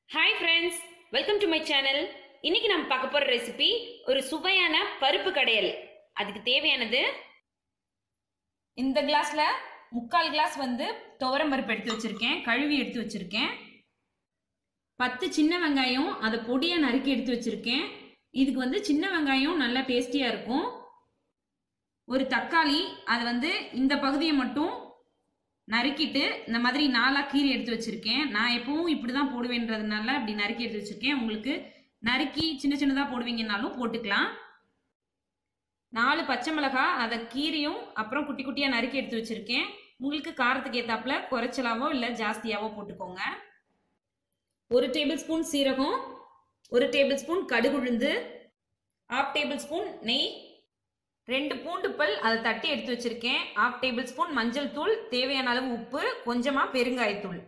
hi friends welcome to my channel இன்னைக்கு நம்ம பார்க்க போற ரெசிபி ஒரு சுவையான பருப்பு கடையல் அதுக்கு தேவையானது இந்த கிளாஸ்ல முக்கால் கிளாஸ் வந்து துவரம் பருப்பு எடுத்து வச்சிருக்கேன் கழுவி எடுத்து வச்சிருக்கேன் பத்து சின்ன வெங்காயம் அதை பொடியா நறுக்கி எடுத்து வச்சிருக்கேன் இதுக்கு வந்து சின்ன வெங்காயம் நல்லா டேஸ்டியா இருக்கும் ஒரு தக்காளி அது வந்து இந்த பகுதியை மட்டும் நறுக்கிட்டு இந்த மாதிரி நாலா கீரி எடுத்து வச்சிருக்கேன் நான் எப்பவும் இப்படி தான் போடுவேன்றதுனால அப்படி நறுக்கி எடுத்து வச்சிருக்கேன் உங்களுக்கு நறுக்கி சின்ன சின்னதாக போடுவீங்கன்னாலும் போட்டுக்கலாம் நாலு பச்சை மிளகாய் அதை கீரியும் அப்புறம் குட்டி குட்டியாக நறுக்கி எடுத்து வச்சிருக்கேன் உங்களுக்கு காரத்துக்கு ஏத்தாப்புல குறைச்சலாவோ இல்லை ஜாஸ்தியாவோ போட்டுக்கோங்க ஒரு டேபிள் ஸ்பூன் சீரகம் ஒரு டேபிள் ஸ்பூன் கடுகுழுந்து ஆஃப் டேபிள் ஸ்பூன் நெய் ரெண்டு பூண்டு பல் அதை தட்டி எடுத்து வச்சிருக்கேன் ஆஃப் டேபிள் ஸ்பூன் மஞ்சள் தூள் தேவையான அளவு உப்பு கொஞ்சமா பெருங்காயத்தூள்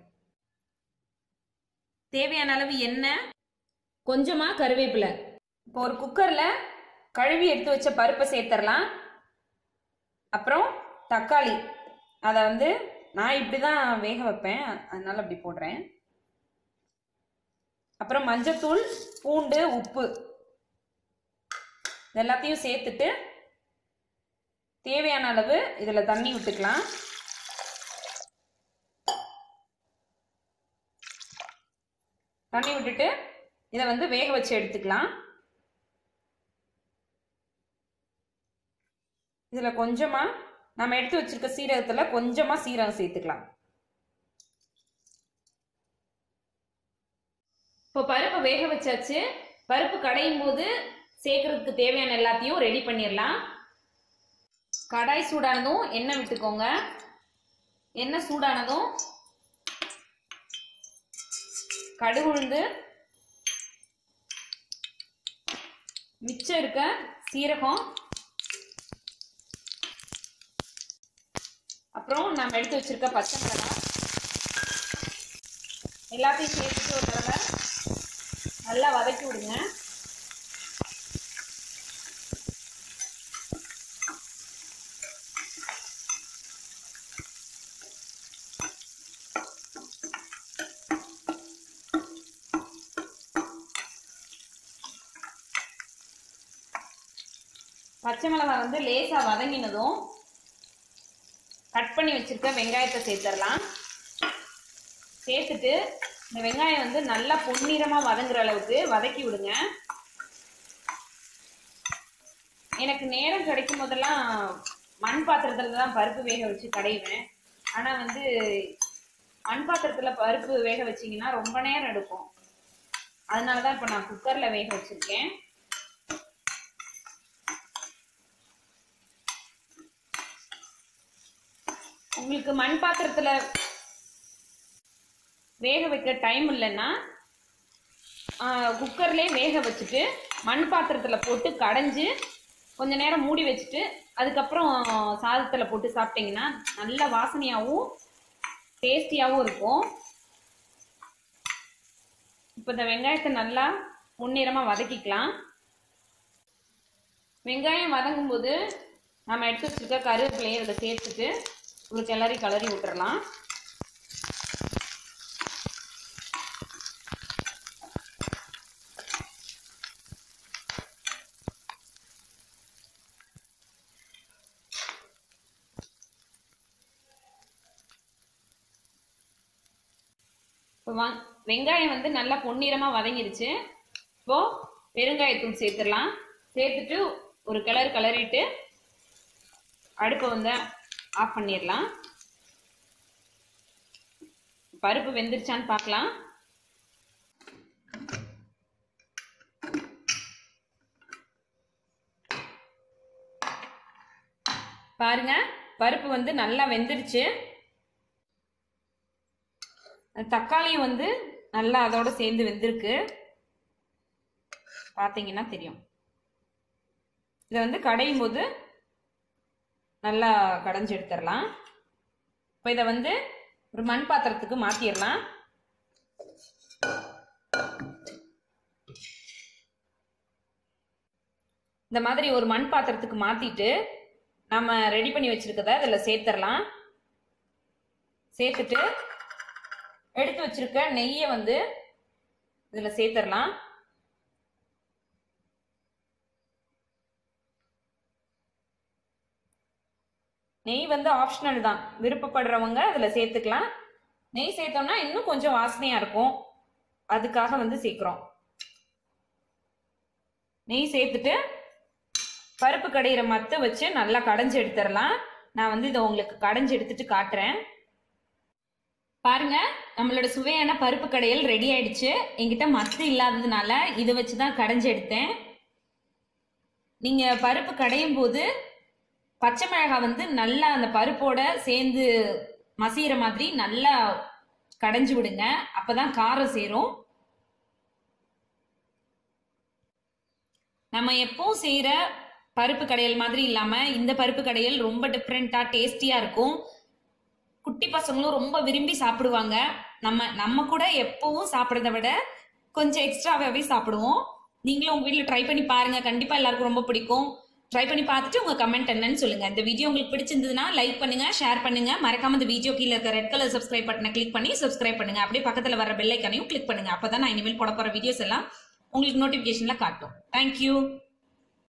தேவையான அளவு எண்ணெய் கொஞ்சமா கருவேப்பிலை இப்போ ஒரு குக்கர்ல கழுவி எடுத்து வச்ச பருப்பை சேர்த்துடலாம் அப்புறம் தக்காளி அதை வந்து நான் இப்படி தான் வேக வைப்பேன் அதனால அப்படி போடுறேன் அப்புறம் மஞ்சத்தூள் பூண்டு உப்பு இது எல்லாத்தையும் சேர்த்துட்டு தேவையான அளவு இதில் தண்ணி விட்டுக்கலாம் தண்ணி விட்டுட்டு இதை வந்து வேக வச்சு எடுத்துக்கலாம் இதில் கொஞ்சமாக நம்ம எடுத்து வச்சிருக்க சீரகத்தில் கொஞ்சமாக சீரகம் சேர்த்துக்கலாம் இப்போ பருப்பை வேக வச்சாச்சு பருப்பு கடையும் போது சேர்க்கறதுக்கு தேவையான எல்லாத்தையும் ரெடி பண்ணிடலாம் கடாய் சூடானதும் எண்ணெய் விட்டுக்கோங்க எண்ணெய் சூடானதும் கடுகு உளுந்து மிச்சம் இருக்க சீரகம் அப்புறம் நம்ம எடுத்து வச்சிருக்க பச்சை மிளகாய் எல்லாத்தையும் சேர்த்துட்டு ஒரு தடவை நல்லா வதக்கி விடுங்க பச்சை மிளகாய் வந்து லேசாக வதங்கினதும் கட் பண்ணி வச்சுருக்க வெங்காயத்தை சேர்த்துடலாம் சேர்த்துட்டு இந்த வெங்காயம் வந்து நல்லா பொன்னிறமாக வதங்குற அளவுக்கு வதக்கி விடுங்க எனக்கு நேரம் கிடைக்கும் போதெல்லாம் மண் பாத்திரத்தில் தான் பருப்பு வேக வச்சு கடைவேன் ஆனால் வந்து மண் பாத்திரத்தில் பருப்பு வேக வச்சிங்கன்னா ரொம்ப நேரம் எடுக்கும் அதனால தான் இப்போ நான் குக்கரில் வேக வச்சுருக்கேன் உங்களுக்கு மண் பாத்திரத்துல வேக வைக்க டைம் இல்லைன்னா குக்கர்லேயே வேக வச்சுட்டு மண் பாத்திரத்துல போட்டு கடைஞ்சு கொஞ்ச நேரம் மூடி வச்சுட்டு அதுக்கப்புறம் சாதத்தில் போட்டு சாப்பிட்டீங்கன்னா நல்ல வாசனையாகவும் டேஸ்டியாகவும் இருக்கும் இப்போ இந்த வெங்காயத்தை நல்லா முன்னிறமாக வதக்கிக்கலாம் வெங்காயம் வதங்கும் போது நம்ம எடுத்து வச்சுருக்க கருவேப்பிலையை இதில் சேர்த்துட்டு ஒரு கிளறி கிளறி விட்டுறலாம் இப்போ வெங்காயம் வந்து நல்லா பொன்னிறமாக வதங்கிருச்சு இப்போ பெருங்காயத்தூள் சேர்த்துடலாம் சேர்த்துட்டு ஒரு கிளறு கிளறிட்டு அடுப்பை வந்து ஆஃப் பண்ணிடலாம் பருப்பு வெந்துருச்சான்னு பார்க்கலாம் பாருங்க பருப்பு வந்து நல்லா வெந்துருச்சு தக்காளியும் வந்து நல்லா அதோட சேர்ந்து வெந்திருக்கு பார்த்தீங்கன்னா தெரியும் இதை வந்து கடையும் போது நல்லா கடைஞ்சி எடுத்துடலாம் இப்போ இதை வந்து ஒரு மண் பாத்திரத்துக்கு மாற்றிடலாம் இந்த மாதிரி ஒரு மண் பாத்திரத்துக்கு மாற்றிட்டு நம்ம ரெடி பண்ணி வச்சுருக்கத இதில் சேர்த்துடலாம் சேர்த்துட்டு எடுத்து வச்சிருக்க நெய்யை வந்து இதில் சேர்த்துடலாம் நெய் வந்து ஆப்ஷனல் தான் விருப்பப்படுறவங்க அதில் சேர்த்துக்கலாம் நெய் சேர்த்தோம்னா இன்னும் கொஞ்சம் வாசனையாக இருக்கும் அதுக்காக வந்து சேர்க்குறோம் நெய் சேர்த்துட்டு பருப்பு கடையிற மத்த வச்சு நல்லா கடைஞ்சி எடுத்துடலாம் நான் வந்து இதை உங்களுக்கு கடைஞ்சி எடுத்துட்டு காட்டுறேன் பாருங்க நம்மளோட சுவையான பருப்பு கடையல் ரெடி ஆயிடுச்சு என்கிட்ட மத்து இல்லாததுனால இதை வச்சு தான் கடைஞ்சி எடுத்தேன் நீங்க பருப்பு கடையும் போது பச்சை மிளகாய் வந்து நல்லா அந்த பருப்போட சேர்ந்து மசிகிற மாதிரி நல்லா கடைஞ்சி விடுங்க அப்பதான் காரம் சேரும் நம்ம எப்பவும் செய்யற பருப்பு கடையல் மாதிரி இல்லாம இந்த பருப்பு கடையல் ரொம்ப டிஃப்ரெண்டா டேஸ்டியா இருக்கும் குட்டி பசங்களும் ரொம்ப விரும்பி சாப்பிடுவாங்க நம்ம நம்ம கூட எப்பவும் சாப்பிட்றத விட கொஞ்சம் எக்ஸ்ட்ராவாகவே சாப்பிடுவோம் நீங்களும் உங்க வீட்டில் ட்ரை பண்ணி பாருங்க கண்டிப்பா எல்லாருக்கும் ரொம்ப பிடிக்கும் ட்ரை பண்ணி பார்த்துட்டு உங்க கமெண்ட் என்னன்னு சொல்லுங்க இந்த வீடியோ உங்களுக்கு பிடிச்சிருந்ததுன்னா லைக் பண்ணுங்க ஷேர் பண்ணுங்க மறக்காம இந்த வீடியோ கீழே இருக்க ரெட் கலர் சப்ஸ்கிரைப் பட்டனை கிளிக் பண்ணி சப்ஸ்கிரைப் பண்ணுங்க அப்படியே பக்கத்துல வர பெல் ஐக்கனையும் கிளிக் பண்ணுங்க அப்பதான் நான் இனிமேல் போட போற வீடியோஸ் எல்லாம் உங்களுக்கு நோட்டிபிகேஷன்ல காட்டும் தேங்க்யூ